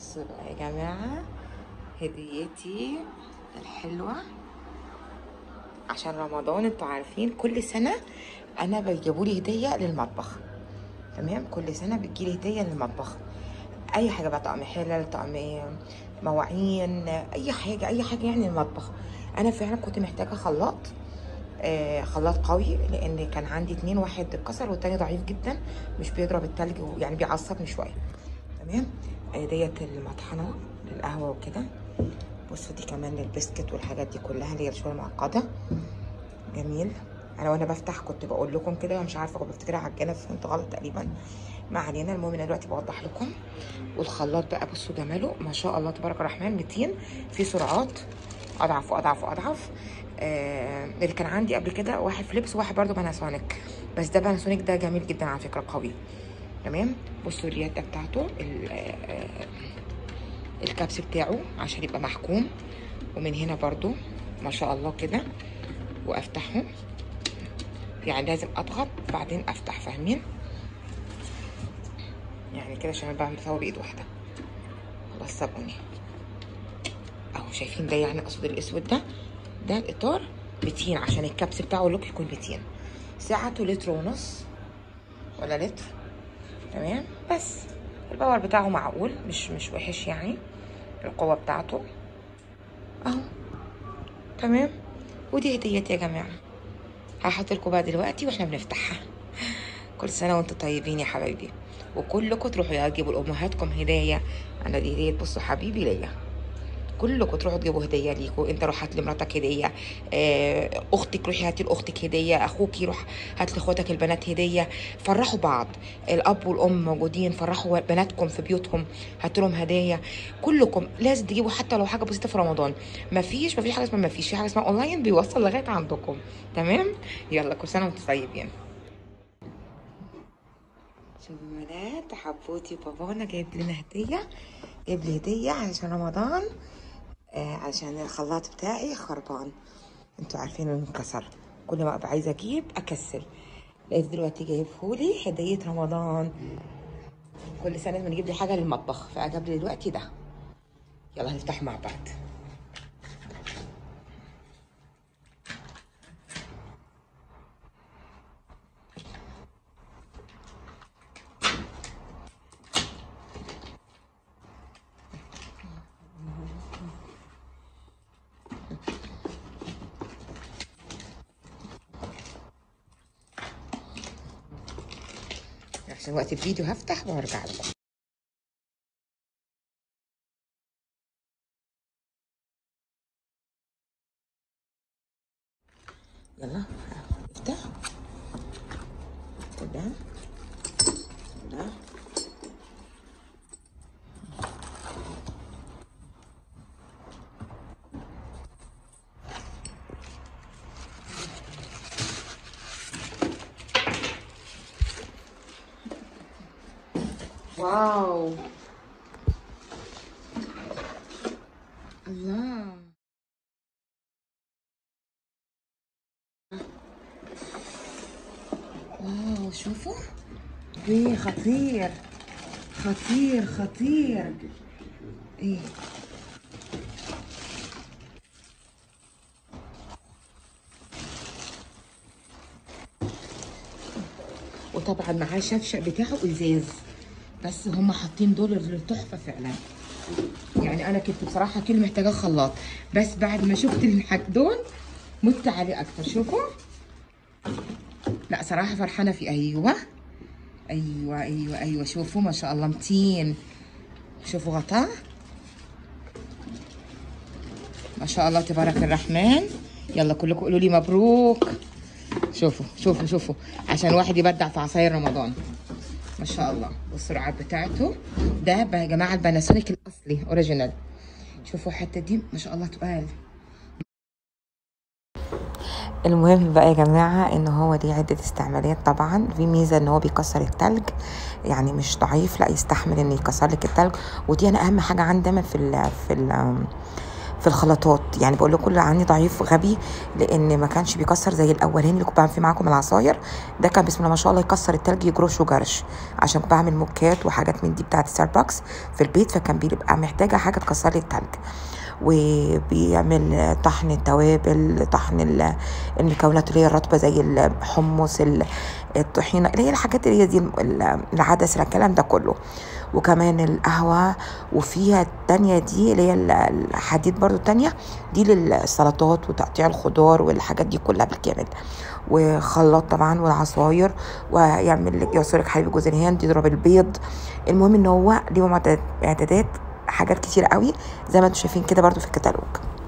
بصوا بقى يا جماعة هديتي الحلوة عشان رمضان انتوا عارفين كل سنة انا بيجيبولي هدية للمطبخ تمام كل سنة بتجيلي هدية للمطبخ اي حاجة بقى طقم حلل طقم مواعين اي حاجة اي حاجة يعني المطبخ انا فعلا كنت محتاجة خلاط آه خلاط قوي لان كان عندي اتنين واحد اتكسر والتاني ضعيف جدا مش بيضرب التلج يعني بيعصبني شوية تمام آه ديت المطحنة للقهوة وكده بصوا دي كمان للبسكت والحاجات دي كلها اللي هي شوية معقدة جميل انا وانا بفتح كنت بقول لكم كده مش عارفه كنت بفتكرها عجانه فهمت غلط تقريبا ما علينا المهم انا دلوقتي بوضح لكم والخلاط بقى بصوا جماله ما شاء الله تبارك الرحمن 200 في سرعات اضعف واضعف واضعف آه اللي كان عندي قبل كده واحد فليبس وواحد برده باناسونيك بس ده باناسونيك ده جميل جدا على فكره قوي تمام بصوا اليد بتاعته آه الكبس بتاعه عشان يبقى محكوم ومن هنا برضو ما شاء الله كده وافتحه يعني لازم اضغط بعدين افتح فاهمين يعني كده عشان انا بسوي بايد واحده خلاص صابوني اهو شايفين ده يعني اقصد الاسود ده ده الاطار 200 عشان الكبس بتاعه اللوك يكون 200 سعته لتر ونص ولا لتر تمام بس الباور بتاعه معقول مش مش وحش يعني القوه بتاعته اهو تمام ودي هديتي يا جماعه هحط لكم بقى دلوقتي واحنا بنفتحها كل سنه وانتم طيبين يا حبايبي وكلكم تروحوا تجيبوا لامهاتكم هدايا انا دي هديه بصوا حبيبي ليا كلكم تروحوا تجيبوا هديه ليكوا انت روح هات لمراتك هديه اه اختك روحي هاتي لاختك هديه اخوك يروح هات لاخواتك البنات هديه فرحوا بعض الاب والام موجودين فرحوا بناتكم في بيوتهم هاتوا لهم هدايا كلكم لازم تجيبوا حتى لو حاجه بسيطه في رمضان مفيش مفيش حاجه اسمها مفيش في حاجه اسمها اونلاين بيوصل لغايه عندكم تمام يلا كل سنه وانتم طيبين شوفوا بنات حبوتي بابانا جايب لنا هديه جايب لي هديه علشان رمضان آه عشان الخلاط بتاعي خربان انتوا عارفين انه انكسر كل ما ابقى عايزه اجيب اكسل لقيت دلوقتي جايبهولي هديه رمضان كل سنه لازم يجيب لي حاجه للمطبخ فجاب لي دلوقتي ده يلا هنفتحه مع بعض عشان وقت الفيديو هفتح وارجع لكم يلا افتح كده كده واو الله واو شوفوا ايه خطير خطير خطير ايه وطبعا معاه شفشق بتاعه ازاز بس هم حاطين دول التحفه فعلا يعني انا كنت بصراحه كل محتاجه خلاط بس بعد ما شفت الحاج دول مت عليه اكتر شوفوا لا صراحه فرحانه في ايوه ايوه ايوه ايوه شوفوا ما شاء الله متين شوفوا غطاه ما شاء الله تبارك الرحمن يلا كلكم قولوا لي مبروك شوفوا شوفوا شوفوا عشان واحد يبدع في عصاير رمضان ما شاء الله والسرعات بتاعته ده يا جماعه الباناسونيك الاصلي اوريجينال شوفوا الحته دي ما شاء الله تقال المهم بقى يا جماعة ان هو دي عدة استعمالات طبعا في ميزة ان هو بيكسر التلج يعني مش ضعيف لا يستحمل ان يكسر لك التلج ودي انا اهم حاجة عندي دايما في ال في ال في الخلطات يعني بقول لكم اللي عندي ضعيف غبي لان ما كانش بيكسر زي الاولاني اللي كنت بعمل فيه معاكم العصاير ده كان بسم الله ما شاء الله يكسر التلج يجرش وجرش عشان كنت بعمل موكات وحاجات من دي بتاعت ستاربكس في البيت فكان بيبقى محتاجه حاجه تكسر لي التلج وبيعمل طحن التوابل طحن ال- المكونات اللي هي الرطبه زي الحمص ال- الطحينه اللي هي الحاجات اللي هي دي ال- العدس الكلام ده كله وكمان القهوه وفيها التانية دي اللي هي ال- الحديد برضو التانية دي للسلطات وتقطيع الخضار والحاجات دي كلها بالكامل وخلاط طبعا والعصاير ويعمل لك يعصر لك حليب جوز الهند يضرب البيض المهم ان هو ليه معدات اعدادات حاجات كتير قوي زي ما انتم شايفين كده برضو في الكتالوج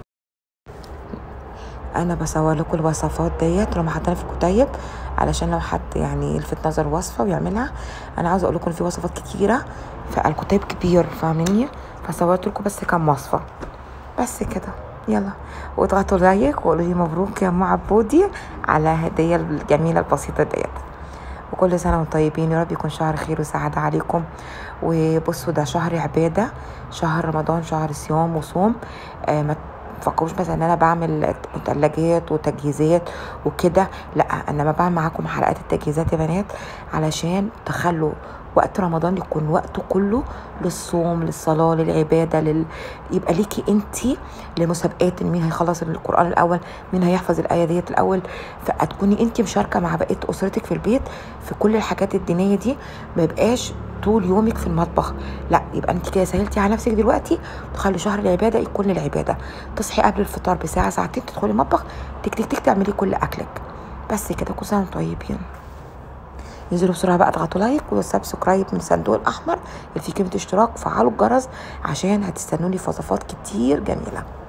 انا بصور لكم الوصفات ديت لما حاطاها في الكتيب علشان لو حد يعني يلفت نظر وصفه ويعملها انا عاوزه اقول لكم إن في وصفات كتيره فالكتيب كبير فاهميني فصورت لكم بس كام وصفه بس كده يلا واضغطوا لايك وقولوا لي مبروك يا ام عبودي على الهديه الجميله البسيطه ديت وكل سنه وانتم طيبين يا رب يكون شهر خير وسعاده عليكم وبصوا ده شهر عباده شهر رمضان شهر صيام وصوم آه ما تفكروش مثلا ان انا بعمل مثلجات وتجهيزات وكده لا انا ما بعمل معاكم حلقات التجهيزات يا بنات علشان تخلوا وقت رمضان يكون وقته كله للصوم للصلاه للعباده لل... يبقى ليكي انت لمسابقات مين هيخلص القران الاول مين هيحفظ الايه ديت الاول فتكوني انت مشاركه مع بقيه اسرتك في البيت في كل الحاجات الدينيه دي ما يبقاش طول يومك في المطبخ لا يبقى انت كده سهلتي على نفسك دلوقتي تخلي شهر العباده يكون للعباده تصحي قبل الفطار بساعه ساعتين تدخلي المطبخ تك تك تك تعملي كل اكلك بس كده كل سنه وانتم طيبين انزلوا بسرعه بقى اضغطوا لايك وسبسكرايب من الصندوق الاحمر اللي فيه كلمه اشتراك وفعلوا الجرس عشان هتستنوني في وصفات كتير جميله